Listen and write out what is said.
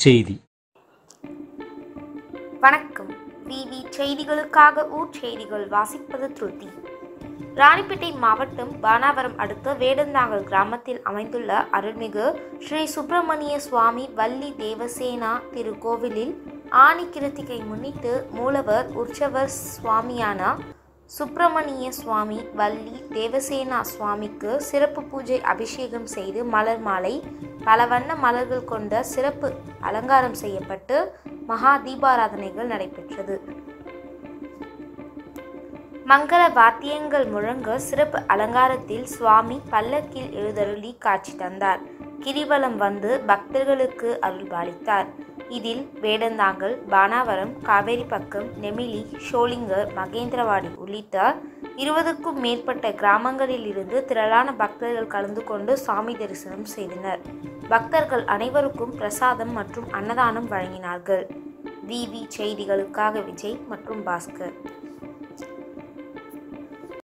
செய்தி வணக்கம் விவி செய்திகளுக்காக ஊர் செய்திகள் வாசிப்பது திருத்தி ராணிப்பேட்டை மாவட்டம் பானாவரம் அடுத்த வேடந்தாங்கல் கிராமத்தில் அமைந்துள்ள அருள்மிகு ஸ்ரீ சுப்பிரமணிய சுவாமி வள்ளி தேவசேனா திருக்கோவிலில் ஆனி கிருத்திகை முன்னிட்டு மூலவர் உற்சவர் சுவாமியான சுப்பிரமணிய சுவாமி வள்ளி தேவசேனா சுவாமிக்கு சிறப்பு பூஜை அபிஷேகம் செய்து மலர் மாலை பல வண்ண மலர்கள் கொண்ட சிறப்பு அலங்காரம் செய்யப்பட்டு மகா தீபாராதனைகள் நடைபெற்றது மங்கள வாத்தியங்கள் முழங்க சிறப்பு அலங்காரத்தில் சுவாமி பல்லக்கில் எழுதருளி காட்சி தந்தார் கிரிவலம் வந்து பக்தர்களுக்கு அருள்பாலித்தார் இதில் வேடந்தாங்கல் பானாவரம் காவேரிப்பக்கம் நெமிலி ஷோலிங்கர் மகேந்திரவாடி உள்ளிட்ட இருபதுக்கும் மேற்பட்ட கிராமங்களில் இருந்து திரளான பக்தர்கள் கலந்து கொண்டு சாமி தரிசனம் செய்தனர் பக்தர்கள் அனைவருக்கும் பிரசாதம் மற்றும் அன்னதானம் வழங்கினார்கள் விவி செய்திகளுக்காக விஜய் மற்றும் பாஸ்கர்